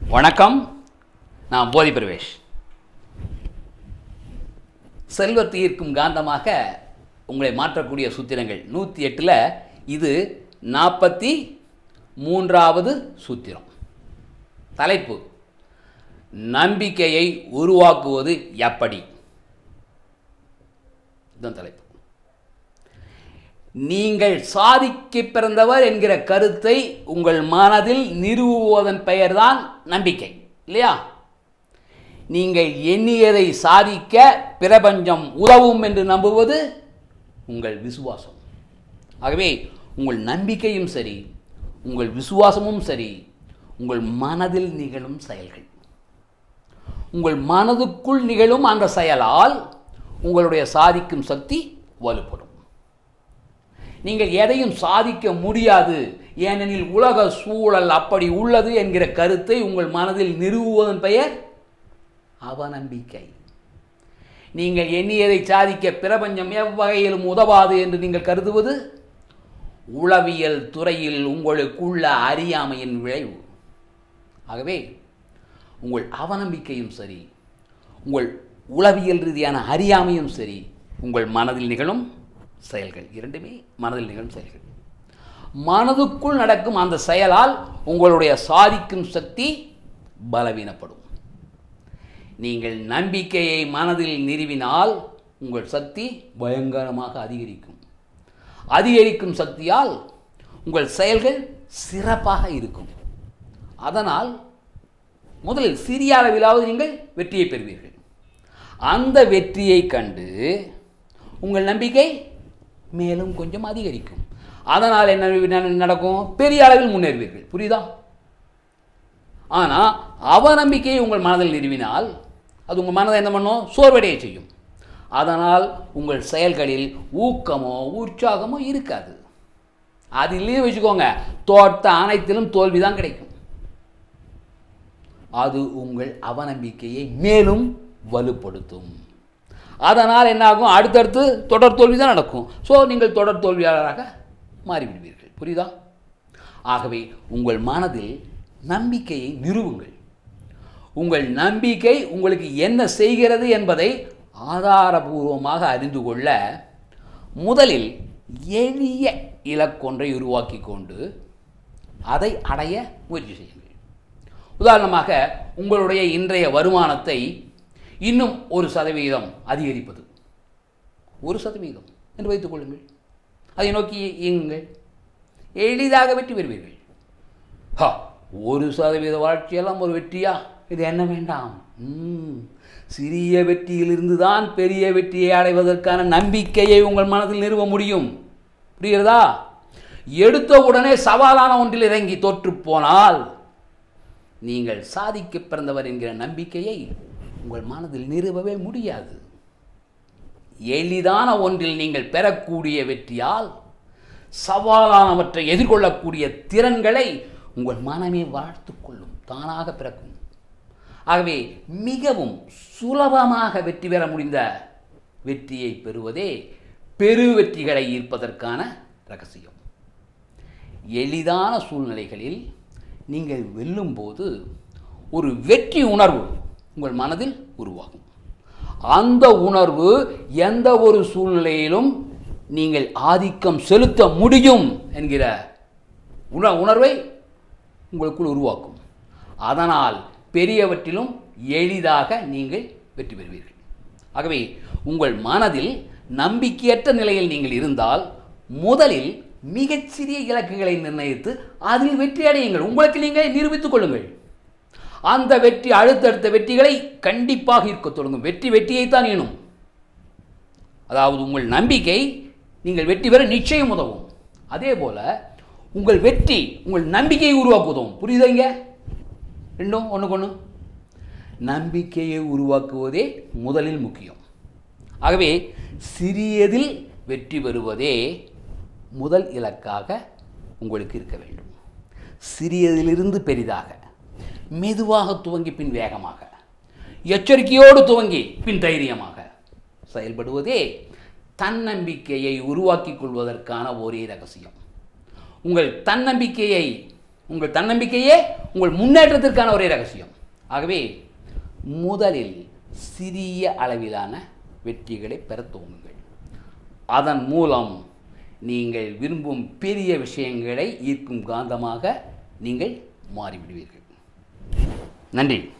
வணக்கம் நான் போதி பிரவேஷ் செல்வத்தை ஈர்க்கும் காந்தமாக உங்களை மாற்றக்கூடிய சூத்திரங்கள் நூற்றி எட்டில் இது நாற்பத்தி மூன்றாவது சூத்திரம் தலைப்பு நம்பிக்கையை உருவாக்குவது எப்படி இதுதான் தலைப்பு நீங்கள் சாதிக்க பிறந்தவர் என்கிற கருத்தை உங்கள் மனதில் நிறுவுவதன் பெயர்தான் நம்பிக்கை இல்லையா நீங்கள் எண்ணியதை சாதிக்க பிரபஞ்சம் உதவும் என்று நம்புவது உங்கள் விசுவாசம் ஆகவே உங்கள் நம்பிக்கையும் சரி உங்கள் விசுவாசமும் சரி உங்கள் மனதில் நிகழும் செயல்கள் உங்கள் மனதுக்குள் நிகழும் அந்த செயலால் உங்களுடைய சாதிக்கும் சக்தி வலுப்படும் நீங்கள் எதையும் சாதிக்க முடியாது ஏனெனில் உலக சூழல் அப்படி உள்ளது என்கிற கருத்தை உங்கள் மனதில் நிறுவுவதன் பெயர் அவநம்பிக்கை நீங்கள் எண்ணியதை சாதிக்க பிரபஞ்சம் எவ்வகையிலும் உதவாது என்று நீங்கள் கருதுவது உளவியல் துறையில் உங்களுக்குள்ள அறியாமையின் விளைவு ஆகவே உங்கள் அவநம்பிக்கையும் சரி உங்கள் உளவியல் ரீதியான அறியாமையும் சரி உங்கள் மனதில் நிகழும் செயல்கள் இரண்டுமே மனதில் நிகழும் செயல்கள் மனதுக்குள் நடக்கும் அந்த செயலால் உங்களுடைய சாதிக்கும் சக்தி பலவீனப்படும் நீங்கள் நம்பிக்கையை மனதில் நிறுவினால் உங்கள் சக்தி பயங்கரமாக அதிகரிக்கும் அதிகரிக்கும் சக்தியால் உங்கள் செயல்கள் சிறப்பாக இருக்கும் அதனால் முதலில் சிறிய அளவிலாவது நீங்கள் வெற்றியை பெறுவீர்கள் அந்த வெற்றியை கண்டு உங்கள் நம்பிக்கை மேலும் கொஞ்சம் அதிகரிக்கும் அதனால் என்ன நடக்கும் பெரிய அளவில் முன்னேறுவீர்கள் புரியுதா ஆனால் அவநம்பிக்கையை உங்கள் மனதில் நிறுவினால் அது உங்கள் மனதை என்ன பண்ணும் சோர்வடைய செய்யும் அதனால் உங்கள் செயல்களில் ஊக்கமோ உற்சாகமோ இருக்காது அதிலேயே வச்சுக்கோங்க தோட்ட அனைத்திலும் தோல்வி தான் கிடைக்கும் அது உங்கள் அவநம்பிக்கையை மேலும் வலுப்படுத்தும் அதனால் என்னாகும் அடுத்தடுத்து தொடர் தோல்வி தான் நடக்கும் ஸோ நீங்கள் தொடர் தோல்வியாளராக மாறிவிடுவீர்கள் புரியுதா ஆகவே உங்கள் மனதில் நம்பிக்கையை நிறுவுங்கள் உங்கள் நம்பிக்கை உங்களுக்கு என்ன செய்கிறது என்பதை ஆதாரபூர்வமாக அறிந்து கொள்ள முதலில் எளிய இலக்கொன்றை உருவாக்கி கொண்டு அதை அடைய முயற்சி செய்யுங்கள் உதாரணமாக உங்களுடைய இன்றைய வருமானத்தை இன்னும் ஒரு சதவீதம் அதிகரிப்பது ஒரு சதவீதம் என்று வைத்துக் கொள்ளுங்கள் அதை நோக்கி இயங்குங்கள் எளிதாக வெற்றி பெறுவீர்கள் ஹா ஒரு சதவீத வாழ்க்கையெல்லாம் ஒரு வெற்றியா இது என்ன வேண்டாம் சிறிய வெற்றியிலிருந்து தான் பெரிய வெற்றியை அடைவதற்கான நம்பிக்கையை உங்கள் மனதில் நிறுவ முடியும் புரிகிறதா எடுத்த உடனே சவாலான ஒன்றில் இறங்கி தோற்று போனால் நீங்கள் சாதிக்க பிறந்தவர் என்கிற நம்பிக்கையை உங்கள் மனதில் நிறுவவே முடியாது எளிதான ஒன்றில் நீங்கள் பெறக்கூடிய வெற்றியால் சவாலானவற்றை எதிர்கொள்ளக்கூடிய திறன்களை உங்கள் மனமே வாழ்த்து கொள்ளும் தானாக பிறக்கும் ஆகவே மிகவும் சுலபமாக வெற்றி பெற முடிந்த வெற்றியை பெறுவதே பெரு வெற்றிகளை ஈர்ப்பதற்கான ரகசியம் எளிதான சூழ்நிலைகளில் நீங்கள் வெல்லும்போது ஒரு வெற்றி உணர்வு உங்கள் மனதில் உருவாகும் அந்த உணர்வு எந்த ஒரு சூழ்நிலையிலும் நீங்கள் ஆதிக்கம் செலுத்த முடியும் என்கிற உண உணர்வை உங்களுக்குள் உருவாக்கும் அதனால் பெரியவற்றிலும் எளிதாக நீங்கள் வெற்றி பெறுவீர்கள் ஆகவே உங்கள் மனதில் நம்பிக்கையற்ற நிலையில் நீங்கள் இருந்தால் முதலில் மிகச்சிறிய இலக்குகளை நிர்ணயித்து அதில் வெற்றி அடையுங்கள் உங்களுக்கு நீங்கள் நிரூபித்துக் கொள்ளுங்கள் அந்த வெற்றி அடுத்தடுத்த வெற்றிகளை கண்டிப்பாக இருக்க தொடங்கும் வெற்றி வெற்றியைத்தான் ஈனும் அதாவது உங்கள் நம்பிக்கை நீங்கள் வெற்றி பெற நிச்சயம் உதவும் அதே போல உங்கள் வெற்றி உங்கள் நம்பிக்கையை உருவாக்க உதவும் புரியுதுங்க ரெண்டும் ஒன்றுக்கு ஒன்று நம்பிக்கையை உருவாக்குவதே முதலில் முக்கியம் ஆகவே சிறியதில் வெற்றி பெறுவதே முதல் இலக்காக உங்களுக்கு இருக்க வேண்டும் சிறியதிலிருந்து பெரிதாக மெதுவாக துவங்கி பின் வேகமாக எச்சரிக்கையோடு துவங்கி பின் தைரியமாக செயல்படுவதே தன்னம்பிக்கையை உருவாக்கிக் கொள்வதற்கான ஒரே ரகசியம் உங்கள் தன்னம்பிக்கையை உங்கள் தன்னம்பிக்கையே உங்கள் முன்னேற்றத்திற்கான ஒரே ரகசியம் ஆகவே முதலில் சிறிய அளவிலான வெற்றிகளை பெறத் துவங்குங்கள் அதன் மூலம் நீங்கள் விரும்பும் பெரிய விஷயங்களை ஈர்க்கும் காந்தமாக நீங்கள் மாறிவிடுவீர்கள் நன்றி